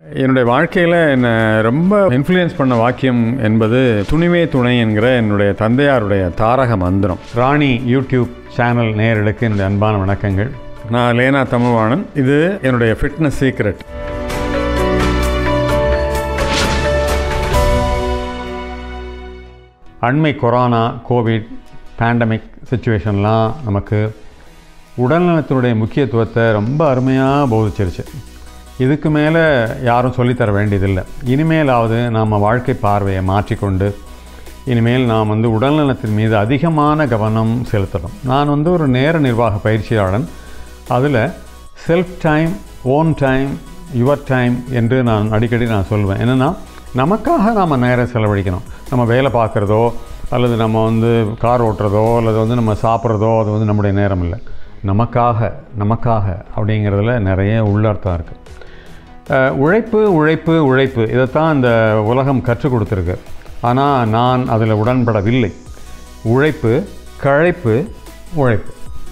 என்னுடைய வாழ்க்கையில் என்னை ரொம்ப இன்ஃப்ளூயன்ஸ் பண்ண வாக்கியம் என்பது துணிவே துணை என்கிற என்னுடைய தந்தையாருடைய தாரக மந்திரம் ராணி யூடியூப் சேனல் நேயர்களுக்கு இந்த அன்பான வணக்கங்கள் நான் லேனா தமிழ்வாணன் இது என்னுடைய ஃபிட்னஸ் சீக்ரெட் அண்மை கொரோனா கோவிட் பேண்டமிக் சுச்சுவேஷன்லாம் நமக்கு உடல்நலத்தினுடைய முக்கியத்துவத்தை ரொம்ப அருமையாக போதிச்சிருச்சு இதுக்கு மேலே யாரும் சொல்லித்தர வேண்டியதில்லை இனிமேலாவது நாம் வாழ்க்கை பார்வையை மாற்றிக்கொண்டு இனிமேல் நாம் வந்து உடல்நலத்தின் மீது அதிகமான கவனம் செலுத்தணும் நான் வந்து ஒரு நேர நிர்வாக பயிற்சியாளன் அதில் self time own time your time என்று நான் அடிக்கடி நான் சொல்லுவேன் என்னென்னா நமக்காக நாம் நேரம் செலவழிக்கணும் நம்ம வேலை பார்க்குறதோ அல்லது நம்ம வந்து கார் ஓட்டுறதோ அல்லது வந்து நம்ம சாப்பிட்றதோ அது வந்து நம்முடைய நேரம் இல்லை நமக்காக நமக்காக அப்படிங்கிறதுல நிறைய உள்ளர்த்தம் இருக்குது அஹ், உழைப்பு உழைப்பு உழைப்பு இதைத்தான் இந்த உலகம் கற்றுக் கொடுத்துருக்கு ஆனால் நான் அதில் உடன்படவில்லை உழைப்பு கழைப்பு உழைப்பு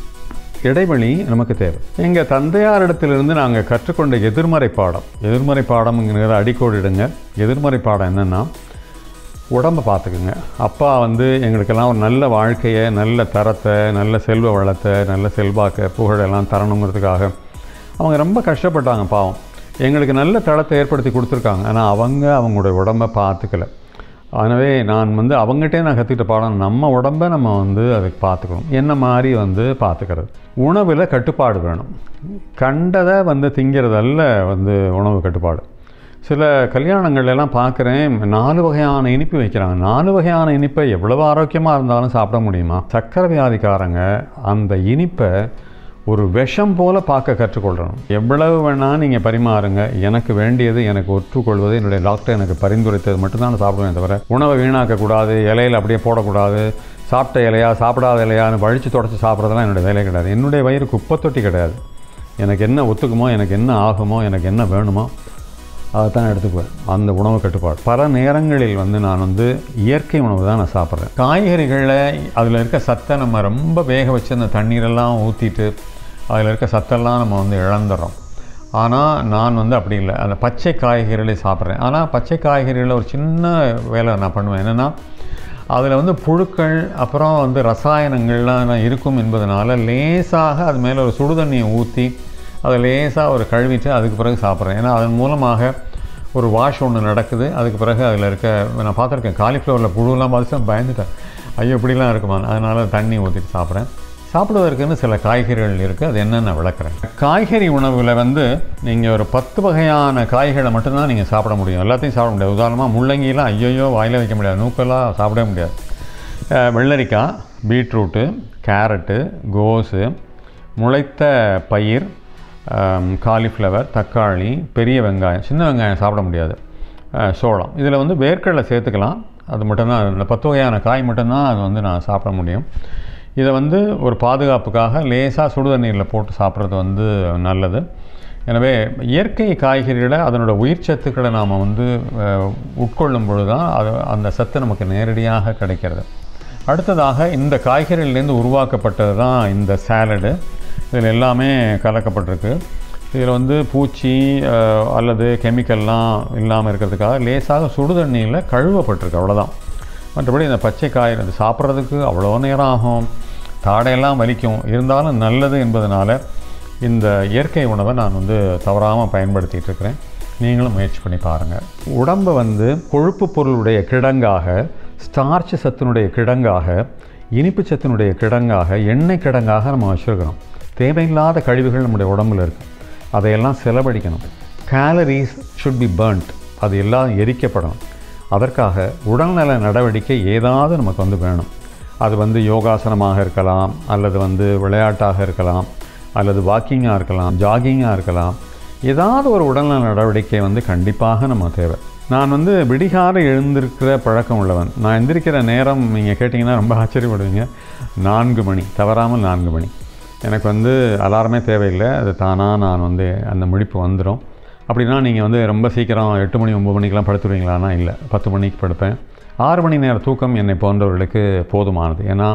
இடைவெளி நமக்கு தேவை எங்கள் தந்தையாரிடத்திலிருந்து நாங்கள் கற்றுக்கொண்ட எதிர்மறை பாடம் எதிர்மறை பாடம்ங்கிற அடிக்கோடிடுங்க எதிர்மறை பாடம் என்னென்னா உடம்பை பார்த்துக்குங்க அப்பா வந்து எங்களுக்கெல்லாம் ஒரு நல்ல வாழ்க்கையை நல்ல தரத்தை நல்ல செல்வ வளத்தை நல்ல செல்வாக்க புகழெல்லாம் தரணுங்கிறதுக்காக அவங்க ரொம்ப கஷ்டப்பட்டாங்க பாவம் எங்களுக்கு நல்ல தளத்தை ஏற்படுத்தி கொடுத்துருக்காங்க ஆனால் அவங்க அவங்களுடைய உடம்பை பார்த்துக்கல எனவே நான் வந்து அவங்ககிட்டே நான் கற்றுக்கிட்ட பாடம் நம்ம உடம்பை நம்ம வந்து அதுக்கு பார்த்துக்கணும் என்ன மாதிரி வந்து பார்த்துக்கிறது உணவில் கட்டுப்பாடு வேணும் கண்டதை வந்து திங்கிறதல்ல வந்து உணவு கட்டுப்பாடு சில கல்யாணங்கள்ல எல்லாம் பார்க்குறேன் நாலு வகையான இனிப்பு வைக்கிறாங்க நாலு வகையான இனிப்பை எவ்வளவு ஆரோக்கியமாக இருந்தாலும் சாப்பிட முடியுமா சக்கரை வியாதிக்காரங்க அந்த இனிப்பை ஒரு விஷம் போல பார்க்க கற்றுக்கொள்ளணும் எவ்வளவு வேணால் நீங்கள் பரிமாறுங்க எனக்கு வேண்டியது எனக்கு ஒற்றுக்கொள்வது என்னுடைய டாக்டர் எனக்கு பரிந்துரைத்தது மட்டும்தான் நான் சாப்பிடுவேன் தவிர உணவை வீணாக்கக்கூடாது இலையில் அப்படியே போடக்கூடாது சாப்பிட்ட இலையா சாப்பிடாத இலையான்னு வழித்து தொடச்சி சாப்பிட்றதெல்லாம் என்னுடைய வேலை கிடையாது என்னுடைய வயிறு குப்பை தொட்டி கிடையாது எனக்கு என்ன ஒத்துக்குமோ எனக்கு என்ன ஆகுமோ எனக்கு என்ன வேணுமோ அதை தான் எடுத்துக்குவேன் அந்த உணவு கட்டுப்பாடு பல நேரங்களில் வந்து நான் வந்து இயற்கை உணவு தான் நான் சாப்பிட்றேன் காய்கறிகளில் அதில் இருக்க சத்தை நம்ம ரொம்ப வேக வச்சு அந்த தண்ணீரெல்லாம் ஊற்றிட்டு அதில் இருக்க சத்தெல்லாம் நம்ம வந்து இழந்துடுறோம் ஆனால் நான் வந்து அப்படி இல்லை அந்த பச்சை காய்கறிகளை சாப்பிட்றேன் ஆனால் பச்சை காய்கறிகளில் ஒரு சின்ன வேலை நான் பண்ணுவேன் என்னென்னா அதில் வந்து புழுக்கள் அப்புறம் வந்து ரசாயனங்கள்லாம் இருக்கும் என்பதனால லேசாக அது மேலே ஒரு சுடுதண்ணியை ஊற்றி அதை லேசாக ஒரு கழுவிட்டு அதுக்கு பிறகு சாப்பிட்றேன் ஏன்னா அதன் மூலமாக ஒரு வாஷ் ஒன்று நடக்குது அதுக்கு பிறகு அதில் இருக்க நான் பார்த்துருக்கேன் காலிஃப்ளவரில் புழுலாம் பார்த்து பயந்துட்டேன் ஐயோ இப்படிலாம் இருக்குமா அதனால் தண்ணி ஊற்றிட்டு சாப்பிட்றேன் சாப்பிடுவதற்குன்னு சில காய்கறிகள் இருக்குது அது என்னென்ன விளக்குறேன் காய்கறி உணவில் வந்து நீங்கள் ஒரு பத்து வகையான காய்களை மட்டும்தான் நீங்கள் சாப்பிட முடியும் எல்லாத்தையும் சாப்பிட முடியாது உதாரணமாக முள்ளங்கிலாம் ஐயோ வாயில் வைக்க முடியாது நூக்கெல்லாம் சாப்பிடவே முடியாது அஹ் வெள்ளரிக்காய் பீட்ரூட்டு கேரட்டு கோஸு முளைத்த பயிர் காலிஃப்ளவர் தக்காளி பெரிய வெங்காயம் சின்ன வெங்காயம் சாப்பிட முடியாது அஹ் சோளம் இதில் வந்து வேர்க்கடலை சேர்த்துக்கலாம் அது மட்டும்தான் இந்த பத்து வகையான காய் மட்டும்தான் அது வந்து நான் சாப்பிட முடியும் இதை வந்து ஒரு பாதுகாப்புக்காக லேசாக சுடுதண்ணீரில் போட்டு சாப்பிட்றது வந்து நல்லது எனவே இயற்கை காய்கறிகளை அதனோட உயிர் சத்துக்களை நாம் வந்து அஹ், உட்கொள்ளும் பொழுது தான் அது அந்த சத்து நமக்கு நேரடியாக கிடைக்கிறது அடுத்ததாக இந்த காய்கறிகளிலேருந்து உருவாக்கப்பட்டது தான் இந்த சாலடு இதில் எல்லாமே கலக்கப்பட்டிருக்கு இதில் வந்து பூச்சி அஹ், அல்லது கெமிக்கல்லாம் இல்லாமல் இருக்கிறதுக்காக லேசாக சுடுதண்ணியில் கழுவப்பட்டிருக்கு அவ்வளோதான் மற்றபடி இந்த பச்சை காய் அது சாப்பிட்றதுக்கு அவ்வளோ நேரம் ஆகும் தாடையெல்லாம் வலிக்கும் இருந்தாலும் நல்லது என்பதனால இந்த இயற்கை உணவை நான் வந்து தவறாமல் பயன்படுத்திகிட்டு இருக்கிறேன் நீங்களும் முயற்சி பண்ணி பாருங்கள் உடம்பை வந்து கொழுப்பு பொருளுடைய கிடங்காக ஸ்டார்ச் சத்தினுடைய கிடங்காக இனிப்பு சத்தினுடைய கிடங்காக எண்ணெய் கிடங்காக நம்ம வச்சுருக்கிறோம் தேவையில்லாத கழிவுகள் நம்முடைய உடம்புல இருக்குது அதையெல்லாம் செலவழிக்கணும் கேலரிஸ் ஷுட் பி burnt அது எல்லாம் எரிக்கப்படணும் அதற்காக உடல்நல நடவடிக்கை ஏதாவது நமக்கு வந்து வேணும் அது வந்து யோகாசனமாக இருக்கலாம் அல்லது வந்து விளையாட்டாக இருக்கலாம் அல்லது வாக்கிங்காக இருக்கலாம் ஜாகிங்காக இருக்கலாம் ஏதாவது ஒரு உடல்நல நடவடிக்கை வந்து கண்டிப்பாக நம்ம தேவை நான் வந்து விடிகால எழுந்திருக்கிற பழக்கம் உள்ளவன் நான் எந்திரிக்கிற நேரம் நீங்கள் கேட்டிங்கன்னா ரொம்ப ஆச்சரியப்படுவீங்க நான்கு மணி தவறாமல் நான்கு மணி எனக்கு வந்து அலாரமே தேவையில்லை அது தானாக நான் வந்து அந்த முழிப்பு வந்துடும் அப்படின்னா நீங்கள் வந்து ரொம்ப சீக்கிரம் எட்டு மணி ஒம்பது மணிக்கெலாம் படுத்துருவீங்களான்னா இல்லை பத்து மணிக்கு படுப்பேன் ஆறு மணி நேர தூக்கம் என்னை போன்றவர்களுக்கு போதுமானது ஏன்னா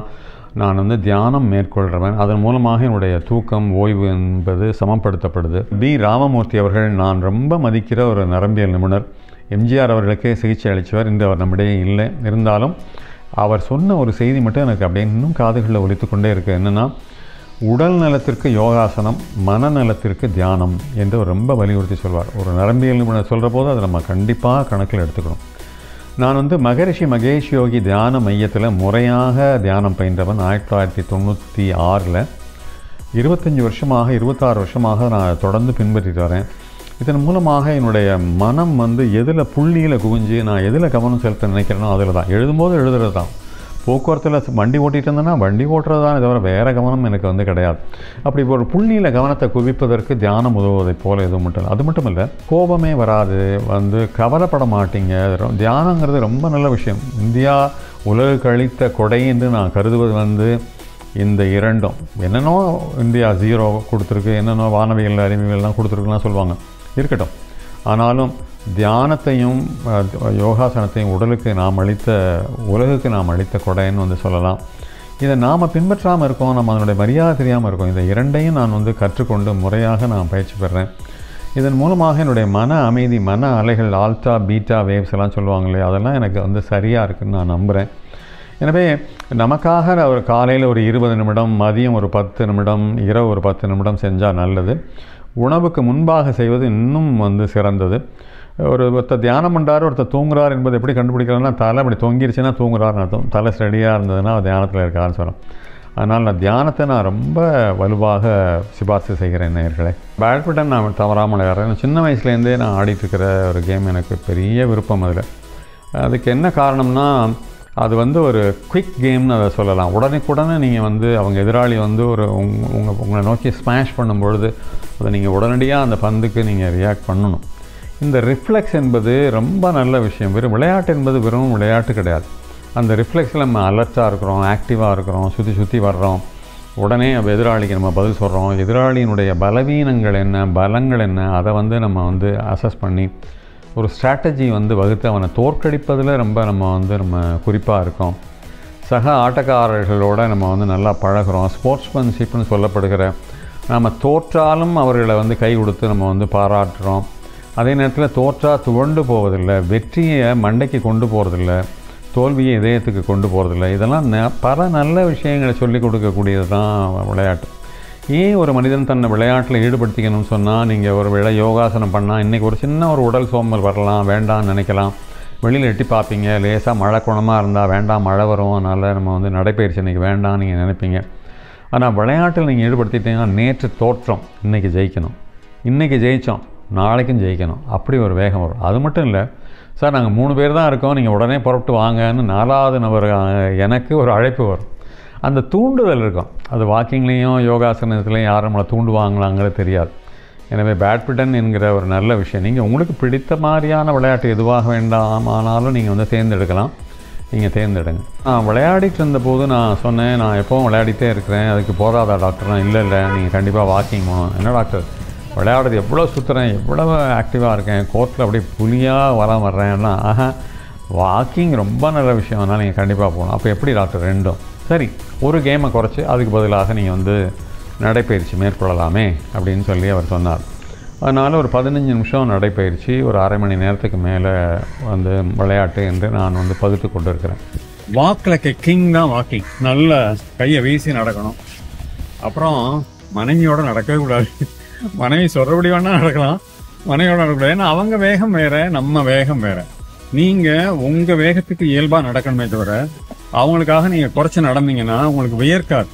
நான் வந்து தியானம் மேற்கொள்கிறவன் அதன் மூலமாக என்னுடைய தூக்கம் ஓய்வு என்பது சமப்படுத்தப்படுது பி ராமமூர்த்தி அவர்கள் நான் ரொம்ப மதிக்கிற ஒரு நரம்பியல் நிபுணர் எம்ஜிஆர் அவர்களுக்கே சிகிச்சை அளித்தவர் இன்று அவர் நம்மிடையே இல்லை இருந்தாலும் அவர் சொன்ன ஒரு செய்தி மட்டும் எனக்கு அப்படியே இன்னும் காதுகளில் ஒலித்து கொண்டே இருக்கு என்னென்னா உடல் நலத்திற்கு யோகாசனம் மனநலத்திற்கு தியானம் என்று அவர் ரொம்ப வலியுறுத்தி சொல்வார் ஒரு நரம்பியல் நிபுணர் சொல்கிற போது அதை நம்ம கண்டிப்பாக கணக்கில் எடுத்துக்கணும் நான் வந்து மகரிஷி மகேஷ் யோகி தியான மையத்தில் முறையாக தியானம் பயின்றவன் ஆயிரத்தி தொள்ளாயிரத்தி தொண்ணூற்றி ஆறில் இருபத்தஞ்சி வருஷமாக இருபத்தாறு வருஷமாக நான் தொடர்ந்து பின்பற்றிட்டு வரேன் இதன் மூலமாக என்னுடைய மனம் வந்து எதில் புள்ளியில் குவிஞ்சு நான் எதில் கவனம் செலுத்த நினைக்கிறேனோ அதில் தான் எழுதும்போது எழுதுறது தான் போக்குவரத்தில் வண்டி ஓட்டிகிட்டு இருந்தேன்னா வண்டி ஓட்டுறது தான் தவிர வேறு கவனம் எனக்கு வந்து கிடையாது அப்படி ஒரு புள்ளியில் கவனத்தை குவிப்பதற்கு தியானம் உதவுவதைப் போல எதுவும் மட்டும் இல்லை அது மட்டும் இல்லை கோபமே வராது வந்து கவலைப்பட மாட்டீங்க ரொ- தியானங்கிறது ரொம்ப நல்ல விஷயம் இந்தியா உலகுக்கு அளித்த கொடை என்று நான் கருதுவது வந்து இந்த இரண்டும் என்னென்னோ இந்தியா ஜீரோ கொடுத்துருக்கு என்னென்னோ வானவியல் அறிவியல்லாம் கொடுத்துருக்குலாம் சொல்லுவாங்க இருக்கட்டும் ஆனாலும் தியானத்தையும் அஹ், யோகாசனத்தையும் உடலுக்கு நாம் அளித்த உலகுக்கு நாம் அளித்த கொடைன்னு வந்து சொல்லலாம் இதை நாம் பின்பற்றாமல் இருக்கோம் நம்ம அதனுடைய மரியாதை தெரியாமல் இருக்கோம் இந்த இரண்டையும் நான் வந்து கற்றுக்கொண்டு முறையாக நான் பயிற்சி பெறேன் இதன் மூலமாக என்னுடைய மன அமைதி மன அலைகள் ஆல்டா பீட்டா வேவ்ஸ் எல்லாம் சொல்லுவாங்களே அதெல்லாம் எனக்கு வந்து சரியாக இருக்குன்னு நான் நம்புகிறேன் எனவே நமக்காக ஒரு காலையில் ஒரு இருபது நிமிடம் மதியம் ஒரு பத்து நிமிடம் இரவு ஒரு பத்து நிமிடம் செஞ்சால் நல்லது உணவுக்கு முன்பாக செய்வது இன்னும் வந்து சிறந்தது ஒரு ஒருத்தர் தியானம் பண்ணுறாரு ஒருத்தர் தூங்குறார் என்பது எப்படி கண்டுபிடிக்கலாம்னா தலை அப்படி தொங்கிருச்சுன்னா தூங்குறாருன்னு அர்த்தம் தலை ஸ்டடியாக இருந்ததுன்னா அவர் தியானத்தில் இருக்காருன்னு சொல்லலாம் அதனால் நான் தியானத்தை நான் ரொம்ப வலுவாக சிபாரிசு செய்கிறேன் நேயர்களே பேட்மிண்டன் நான் தவறாமல் விளையாடுறேன் சின்ன வயசுலேருந்தே நான் ஆடிட்டு இருக்கிற ஒரு கேம் எனக்கு பெரிய விருப்பம் அதில் அதுக்கு என்ன காரணம்னா அது வந்து ஒரு குவிக் கேம்னு அதை சொல்லலாம் உடனுக்குடனே நீங்கள் வந்து அவங்க எதிராளி வந்து ஒரு உங்க உங்க உங்களை நோக்கி ஸ்மாஷ் பண்ணும்பொழுது அதை நீங்கள் உடனடியாக அந்த பந்துக்கு நீங்கள் ரியாக்ட் பண்ணணும் இந்த ரிஃப்ளெக்ஸ் என்பது ரொம்ப நல்ல விஷயம் வெறும் விளையாட்டு என்பது வெறும் விளையாட்டு கிடையாது அந்த ரிஃப்ளெக்ஸில் நம்ம அலர்ட்டாக இருக்கிறோம் ஆக்டிவாக இருக்கிறோம் சுற்றி சுற்றி வர்றோம் உடனே அப்ப எதிராளிக்கு நம்ம பதில் சொல்கிறோம் எதிராளியினுடைய பலவீனங்கள் என்ன பலங்கள் என்ன அதை வந்து நம்ம வந்து அசஸ் பண்ணி ஒரு ஸ்ட்ராட்டஜி வந்து வகுத்து அவனை தோற்கடிப்பதில் ரொம்ப நம்ம வந்து நம்ம குறிப்பாக இருக்கோம் சக ஆட்டக்காரர்களோட நம்ம வந்து நல்லா பழகுறோம் ஸ்போர்ட்ஸ்மேன்ஷிப்னு சொல்லப்படுகிற நம்ம தோற்றாலும் அவர்களை வந்து கை கொடுத்து நம்ம வந்து பாராட்டுறோம் அதே நேரத்தில் தோற்றா துவண்டு போவதில்லை வெற்றியை மண்டைக்கு கொண்டு போகிறதில்ல தோல்வியை இதயத்துக்கு கொண்டு போகிறதில்ல இதெல்லாம் ந- பல நல்ல விஷயங்களை சொல்லிக் கொடுக்கக்கூடியது தான் விளையாட்டு ஏன் ஒரு மனிதன் தன்னை விளையாட்டில் ஈடுபடுத்திக்கணும்னு சொன்னால் நீங்கள் ஒரு வேளை யோகாசனம் பண்ணால் இன்றைக்கி ஒரு சின்ன ஒரு உடல் சோம்பல் வரலாம் வேண்டாம்னு நினைக்கலாம் வெளியில் எட்டி பார்ப்பீங்க லேசாக மழை குணமாக இருந்தால் வேண்டாம் மழை வரும் அதனால் நம்ம வந்து நடைப்பயிற்சி இன்றைக்கி வேண்டாம்னு நீங்கள் நினைப்பீங்க ஆனால் விளையாட்டில் நீங்கள் ஈடுபடுத்திட்டீங்கன்னா நேற்று தோற்றம் இன்றைக்கி ஜெயிக்கணும் இன்றைக்கி ஜெயித்தோம் நாளைக்கும் ஜெயிக்கணும் அப்படி ஒரு வேகம் வரும் அது மட்டும் இல்லை சார் நாங்கள் மூணு பேர் தான் இருக்கோம் நீங்கள் உடனே புறப்பட்டு வாங்கன்னு நாலாவது நபர் அஹ், எனக்கு ஒரு அழைப்பு வரும் அந்த தூண்டுதல் இருக்கும் அது வாக்கிங்லேயும் யோகாசனத்துலேயும் யாரும் நம்மளை தூண்டுவாங்களாங்கிறது தெரியாது எனவே பேட்மிண்டன் என்கிற ஒரு நல்ல விஷயம் நீங்கள் உங்களுக்கு பிடித்த மாதிரியான விளையாட்டு எதுவாக வேண்டாமானாலும் நீங்கள் வந்து தேர்ந்தெடுக்கலாம் நீங்கள் தேர்ந்தெடுங்க நான் விளையாடிட்டு இருந்தபோது நான் சொன்னேன் நான் எப்போவும் விளையாடிட்டே இருக்கிறேன் அதுக்கு போதாதா டாக்டர்னா இல்லை இல்லை நீங்கள் கண்டிப்பாக வாக்கிங் போகணும் என்ன டாக்டர் விளையாடுறது எவ்வளோ சுற்றுறேன் எவ்வளவு ஆக்டிவாக இருக்கேன் கோர்ட்டில் அப்படியே புலியாக வரம் வர்றேன்னா ஆஹா வாக்கிங் ரொம்ப நல்ல விஷயம் அதனால் நீங்கள் கண்டிப்பாக போகணும் அப்போ எப்படி டாக்டர் ரெண்டும் சரி ஒரு கேமை குறைச்சி அதுக்கு பதிலாக நீங்கள் வந்து நடைப்பயிற்சி மேற்கொள்ளலாமே அப்படின்னு சொல்லி அவர் சொன்னார் அதனால் ஒரு பதினஞ்சு நிமிஷம் நடைப்பயிற்சி ஒரு அரை மணி நேரத்துக்கு மேலே வந்து விளையாட்டு என்று நான் வந்து பகுத்து கொண்டு இருக்கிறேன் வாக் லைக் கிங் தான் வாக்கிங் நல்ல கையை வீசி நடக்கணும் அப்புறம் மனைவியோட நடக்கவே கூடாது மனைவி சொல்றபடி வேணா நடக்கலாம் மனைவியோட நடக்கக்கூடாது ஏன்னா அவங்க வேகம் வேற நம்ம வேகம் வேற நீங்க உங்க வேகத்துக்கு இயல்பா நடக்கணுமே தவிர அவங்களுக்காக நீங்க குறைச்சு நடந்தீங்கன்னா உங்களுக்கு வியர்க்காது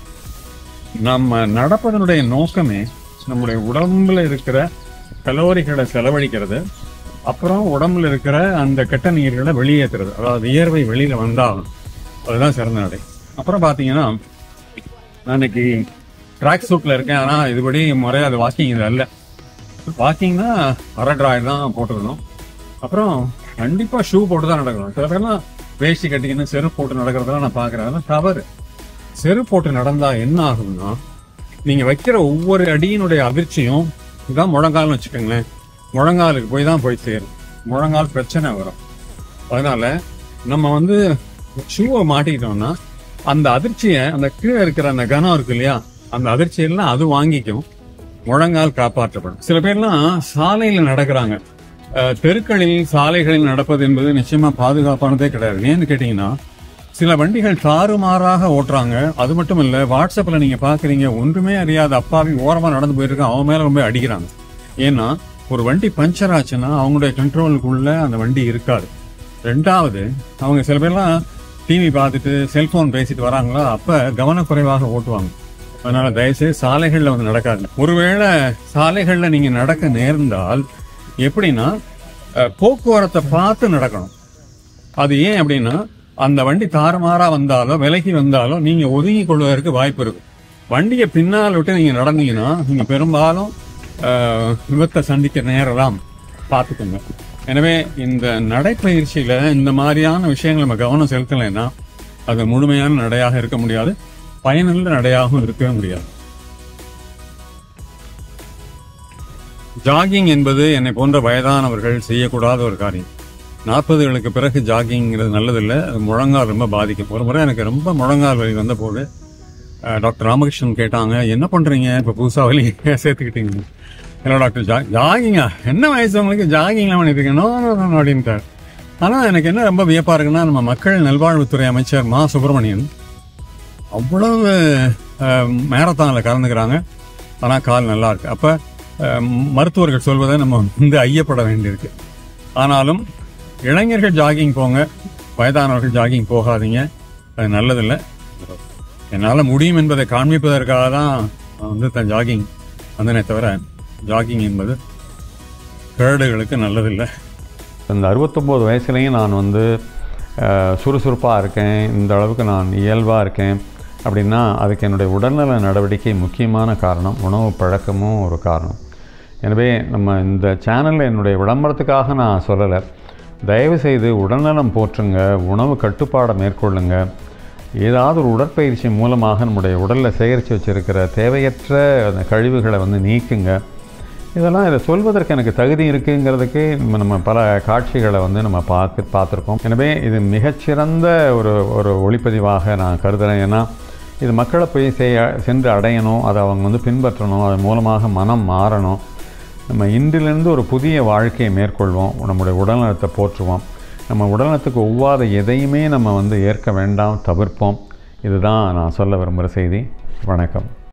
நம்ம நடப்பதனுடைய நோக்கமே நம்முடைய உடம்புல இருக்கிற கலோரிகளை செலவழிக்கிறது அப்புறம் உடம்புல இருக்கிற அந்த கெட்ட நீர்களை வெளியேற்றுறது அதாவது வியர்வை வெளியில வந்தாகணும் அதுதான் சிறந்த நடை அப்புறம் பாத்தீங்கன்னா நான் இன்னைக்கு ட்ராக் சூட்ல இருக்கேன் ஆனா இதுபடி முறையா அது வாக்கிங் இது அல்ல வாக்கிங்னா அரை டிராயர் தான் போட்டுக்கணும் அப்புறம் கண்டிப்பா ஷூ போட்டு தான் நடக்கணும் சில பேர்லாம் வேஷ்டி கட்டிக்கின்னு செருப்பு போட்டு நடக்கிறதெல்லாம் நான் பாக்குறேன் அதெல்லாம் தவறு செருப்பு போட்டு நடந்தா என்ன ஆகும்னா நீங்க வைக்கிற ஒவ்வொரு அடியினுடைய அதிர்ச்சியும் இதான் முழங்கால்னு வச்சுக்கோங்களேன் முழங்காலுக்கு போய் தான் போய் சேரும் முழங்கால் பிரச்சனை வரும் அதனால நம்ம வந்து ஷூவை மாட்டிக்கிட்டோம்னா அந்த அதிர்ச்சியை அந்த கீழே இருக்கிற அந்த கனம் இருக்கு இல்லையா அந்த அதிர்ச்சியெல்லாம் அது வாங்கிக்கும் முழங்கால் காப்பாற்றப்படும் சில பேர்லாம் சாலையில நடக்கிறாங்க அஹ், தெருக்களில் சாலைகளில் நடப்பது என்பது நிச்சயமா பாதுகாப்பானதே கிடையாது ஏன்னு கேட்டீங்கன்னா சில வண்டிகள் தாறுமாறாக ஓட்டுறாங்க அது மட்டும் இல்ல வாட்ஸ்அப்ல நீங்க பாக்குறீங்க ஒன்றுமே அறியாத அப்பாவி ஓரமா நடந்து போயிருக்கான் அவன் மேல ரொம்ப அடிக்கிறாங்க ஏன்னா ஒரு வண்டி பஞ்சர் ஆச்சுன்னா அவங்களுடைய கண்ட்ரோலுக்குள்ள அந்த வண்டி இருக்காது ரெண்டாவது அவங்க சில பேர்லாம் டிவி பார்த்துட்டு செல்போன் பேசிட்டு வராங்களா அப்ப கவனக்குறைவாக ஓட்டுவாங்க அதனால தயவுசெய்து சாலைகள்ல வந்து நடக்காது ஒருவேளை சாலைகள்ல நீங்க நடக்க நேர்ந்தால் எப்படின்னா அஹ், போக்குவரத்தை பார்த்து நடக்கணும் அது ஏன் அப்படின்னா அந்த வண்டி தாறுமாறா வந்தாலோ விலகி வந்தாலோ நீங்க ஒதுங்கி கொள்வதற்கு வாய்ப்பு இருக்கு வண்டியை பின்னால் விட்டு நீங்க நடந்தீங்கன்னா நீங்க பெரும்பாலும் ஆஹ், விபத்தை சந்திக்க நேரலாம் பார்த்துக்கோங்க எனவே இந்த நடைப்பயிற்சியில இந்த மாதிரியான விஷயங்கள் நம்ம கவனம் செலுத்தலைன்னா அது முழுமையான நடையாக இருக்க முடியாது பயனுள்ள நடையாகவும் இருக்கவே முடியாது ஜாகிங் என்பது என்னை போன்ற வயதானவர்கள் செய்யக்கூடாத ஒரு காரியம் நாற்பதுகளுக்கு பிறகு ஜாகிங்கிறது நல்லதில்லை அது முழங்கால் ரொம்ப பாதிக்கும் ஒரு முறை எனக்கு ரொம்ப முழங்கால் வலி வந்த போது அஹ், டாக்டர் ராமகிருஷ்ணன் கேட்டாங்க என்ன பண்றீங்க இப்போ புதுசாக வலி சேர்த்துக்கிட்டீங்க ஹலோ டாக்டர் ஜா ஜாகிங்கா என்ன வயசு உங்களுக்கு ஜாகிங்லாம் பண்ணிருக்கீங்க நோ நோ நோ அப்படின்ட்டார் ஆனால் எனக்கு என்ன ரொம்ப வியப்பாக இருக்குன்னா நம்ம மக்கள் நல்வாழ்வுத்துறை அமைச்சர் மா சுப்பிரமணியன் அவ்வளவு மேரத்தானில் கலந்துக்கிறாங்க ஆனால் கால் நல்லா இருக்கு அப்போ மருத்துவர்கள் சொல்வதை நம்ம வந்து ஐயப்பட வேண்டியிருக்கு ஆனாலும் இளைஞர்கள் ஜாகிங் போங்க வயதானவர்கள் ஜாகிங் போகாதீங்க அது நல்லதில்லை என்னால் முடியும் என்பதை காண்பிப்பதற்காக தான் நான் வந்து தன் ஜாகிங் வந்தனே தவிர ஜாகிங் என்பது கேடுகளுக்கு நல்லதில்லை இந்த அறுபத்தொம்போது வயசுலேயும் நான் வந்து சுறுசுறுப்பாக இருக்கேன் இந்த அளவுக்கு நான் இயல்பாக இருக்கேன் அப்படின்னா அதுக்கு என்னுடைய உடல்நல நடவடிக்கை முக்கியமான காரணம் உணவு பழக்கமும் ஒரு காரணம் எனவே நம்ம இந்த சேனலில் என்னுடைய விளம்பரத்துக்காக நான் சொல்லலை தயவு செய்து உடல்நலம் போற்றுங்க உணவு கட்டுப்பாடை மேற்கொள்ளுங்க ஏதாவது ஒரு உடற்பயிற்சி மூலமாக நம்முடைய உடலில் சேகரித்து வச்சிருக்கிற தேவையற்ற அந்த கழிவுகளை வந்து நீக்குங்க இதெல்லாம் இதை சொல்வதற்கு எனக்கு தகுதி இருக்குங்கிறதுக்கு நம்ம நம்ம பல காட்சிகளை வந்து நம்ம பார்த்து பார்த்துருக்கோம் எனவே இது மிகச்சிறந்த ஒரு ஒரு ஒளிப்பதிவாக நான் கருதுகிறேன் ஏன்னா இது மக்களை போய் செய்ய சென்று அடையணும் அதை அவங்க வந்து பின்பற்றணும் அது மூலமாக மனம் மாறணும் நம்ம இன்றிலிருந்து ஒரு புதிய வாழ்க்கையை மேற்கொள்வோம் நம்முடைய உடல்நலத்தை போற்றுவோம் நம்ம உடல்நலத்துக்கு ஒவ்வாத எதையுமே நம்ம வந்து ஏற்க வேண்டாம் தவிர்ப்போம் இதுதான் நான் சொல்ல விரும்புகிற செய்தி வணக்கம்